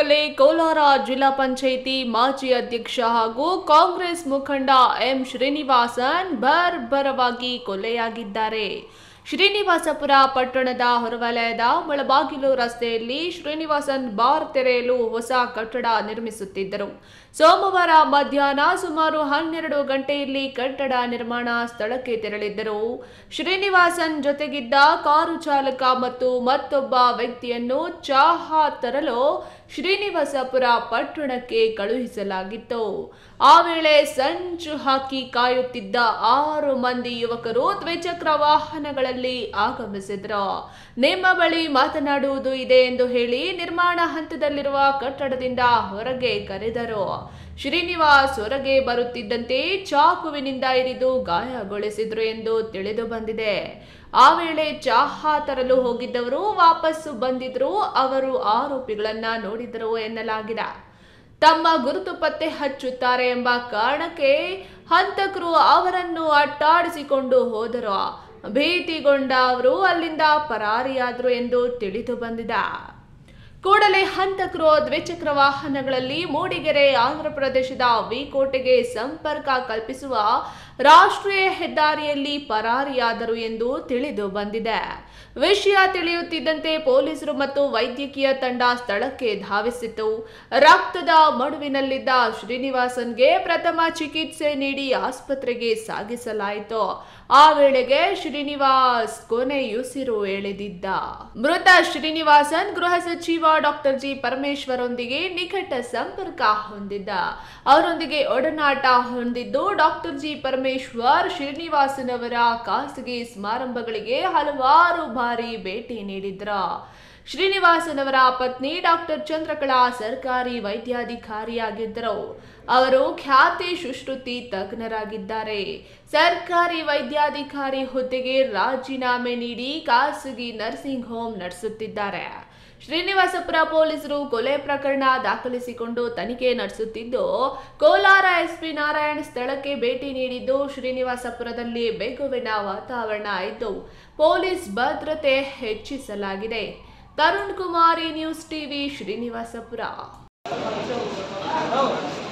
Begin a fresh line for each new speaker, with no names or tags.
ಕೂಡಲೇ ಕೋಲಾರ ಜಿಲ್ಲಾ ಪಂಚಾಯಿತಿ ಮಾಜಿ ಅಧ್ಯಕ್ಷ ಹಾಗೂ ಕಾಂಗ್ರೆಸ್ ಮುಖಂಡ ಎಂ ಶ್ರೀನಿವಾಸನ್ ಬರ್ಬರವಾಗಿ ಕೊಲೆಯಾಗಿದ್ದಾರೆ ಶ್ರೀನಿವಾಸಪುರ ಪಟ್ಟಣದ ಹೊರವಲಯದ ಮೊಳಬಾಗಿಲು ರಸ್ತೆಯಲ್ಲಿ ಶ್ರೀನಿವಾಸನ್ ಬಾರ್ ತೆರೆಯಲು ಹೊಸ ಕಟ್ಟಡ ನಿರ್ಮಿಸುತ್ತಿದ್ದರು ಸೋಮವಾರ ಮಧ್ಯಾಹ್ನ ಸುಮಾರು ಹನ್ನೆರಡು ಗಂಟೆಯಲ್ಲಿ ಕಟ್ಟಡ ನಿರ್ಮಾಣ ಸ್ಥಳಕ್ಕೆ ತೆರಳಿದ್ದರು ಶ್ರೀನಿವಾಸನ್ ಜೊತೆಗಿದ್ದ ಕಾರು ಚಾಲಕ ಮತ್ತು ಮತ್ತೊಬ್ಬ ವ್ಯಕ್ತಿಯನ್ನು ಚಹಾ ತರಲು ಶ್ರೀನಿವಾಸಪುರ ಪಟ್ಟಣಕ್ಕೆ ಕಳುಹಿಸಲಾಗಿತ್ತು ಆ ವೇಳೆ ಸಂಚು ಹಾಕಿ ಕಾಯುತ್ತಿದ್ದ ಆರು ಮಂದಿ ಯುವಕರು ದ್ವಿಚಕ್ರ ವಾಹನಗಳಲ್ಲಿ ಆಗಮಿಸಿದ್ರು ನಿಮ್ಮ ಬಳಿ ಮಾತನಾಡುವುದು ಇದೆ ಎಂದು ಹೇಳಿ ನಿರ್ಮಾಣ ಹಂತದಲ್ಲಿರುವ ಕಟ್ಟಡದಿಂದ ಹೊರಗೆ ಕರೆದರು ಶ್ರೀನಿವಾಸ್ ಹೊರಗೆ ಬರುತ್ತಿದ್ದಂತೆ ಚಾಕುವಿನಿಂದ ಇರಿದು ಗಾಯಗೊಳಿಸಿದ್ರು ಎಂದು ತಿಳಿದು ಬಂದಿದೆ ಆ ವೇಳೆ ಚಹಾ ತರಲು ಹೋಗಿದ್ದವರು ವಾಪಸ್ಸು ಬಂದಿದ್ರು ಅವರು ಆರೋಪಿಗಳನ್ನ ನೋಡಿದರು ಎನ್ನಲಾಗಿದೆ ತಮ್ಮ ಗುರುತು ಪತ್ತೆ ಹಚ್ಚುತ್ತಾರೆ ಎಂಬ ಕಾರಣಕ್ಕೆ ಹಂತಕರು ಅವರನ್ನು ಅಟ್ಟಾಡಿಸಿಕೊಂಡು ಹೋದರು ಭೀತಿಗೊಂಡ ಅವರು ಅಲ್ಲಿಂದ ಪರಾರಿಯಾದರು ಎಂದು ತಿಳಿದು ಬಂದಿದೆ ಕೂಡಲೇ ಹಂತಕರು ದ್ವಿಚಕ್ರ ವಾಹನಗಳಲ್ಲಿ ಮೂಡಿಗೆರೆ ಆಂಧ್ರಪ್ರದೇಶದ ವಿಕೋಟೆಗೆ ಸಂಪರ್ಕ ಕಲ್ಪಿಸುವ ರಾಷ್ಟ್ರೀಯ ಹೆದ್ದಾರಿಯಲ್ಲಿ ಪರಾರಿಯಾದರು ಎಂದು ತಿಳಿದು ಬಂದಿದೆ ವಿಷಯ ತಿಳಿಯುತ್ತಿದ್ದಂತೆ ಪೊಲೀಸರು ಮತ್ತು ವೈದ್ಯಕೀಯ ತಂಡ ಸ್ಥಳಕ್ಕೆ ಧಾವಿಸಿತು ರಕ್ತದ ಮಡುವಿನಲ್ಲಿದ್ದ ಶ್ರೀನಿವಾಸನ್ಗೆ ಪ್ರಥಮ ಚಿಕಿತ್ಸೆ ನೀಡಿ ಆಸ್ಪತ್ರೆಗೆ ಸಾಗಿಸಲಾಯಿತು ಆ ವೇಳೆಗೆ ಶ್ರೀನಿವಾಸ್ ಕೊನೆಯುಸಿರು ಎಳೆದಿದ್ದ ಮೃತ ಶ್ರೀನಿವಾಸನ್ ಗೃಹ ಸಚಿವ ಡಾಕ್ಟರ್ ಜಿ ಪರಮೇಶ್ವರೊಂದಿಗೆ ನಿಕಟ ಸಂಪರ್ಕ ಹೊಂದಿದ್ದ ಅವರೊಂದಿಗೆ ಒಡನಾಟ ಹೊಂದಿದ್ದು ಡಾಕ್ಟರ್ ಜಿ ಪರಮೇಶ್ವರ್ ಶ್ರೀನಿವಾಸನ್ ಅವರ ಖಾಸಗಿ ಸಮಾರಂಭಗಳಿಗೆ ಹಲವಾರು ಬಾರಿ ಭೇಟಿ ನೀಡಿದ್ರ ಶ್ರೀನಿವಾಸನ್ ಅವರ ಪತ್ನಿ ಡಾಕ್ಟರ್ ಚಂದ್ರಕಲಾ ಸರ್ಕಾರಿ ವೈದ್ಯಾಧಿಕಾರಿಯಾಗಿದ್ದರು ಅವರು ಖ್ಯಾತಿ ಸುಶ್ರುತಿ ತಜ್ಞರಾಗಿದ್ದಾರೆ ಸರ್ಕಾರಿ ವೈದ್ಯಾಧಿಕಾರಿ ಹುದ್ದೆಗೆ ರಾಜೀನಾಮೆ ನೀಡಿ ಖಾಸಗಿ ನರ್ಸಿಂಗ್ ಹೋಮ್ ನಡೆಸುತ್ತಿದ್ದಾರೆ ಶ್ರೀನಿವಾಸಪುರ ಪೊಲೀಸರು ಕೊಲೆ ಪ್ರಕರಣ ದಾಖಲಿಸಿಕೊಂಡು ತನಿಖೆ ನಡೆಸುತ್ತಿದ್ದು ಕೋಲಾರ ಎಸ್ಪಿ ನಾರಾಯಣ್ ಸ್ಥಳಕ್ಕೆ ಭೇಟಿ ನೀಡಿದ್ದು ಶ್ರೀನಿವಾಸಪುರದಲ್ಲಿ ಬೆಗುವಿನ ವಾತಾವರಣ ಇದ್ದು ಪೊಲೀಸ್ ಭದ್ರತೆ ಹೆಚ್ಚಿಸಲಾಗಿದೆ ತರುಣ್ ಕುಮಾರಿ ನ್ಯೂಸ್ ಟಿವಿ ಶ್ರೀನಿವಾಸಪುರ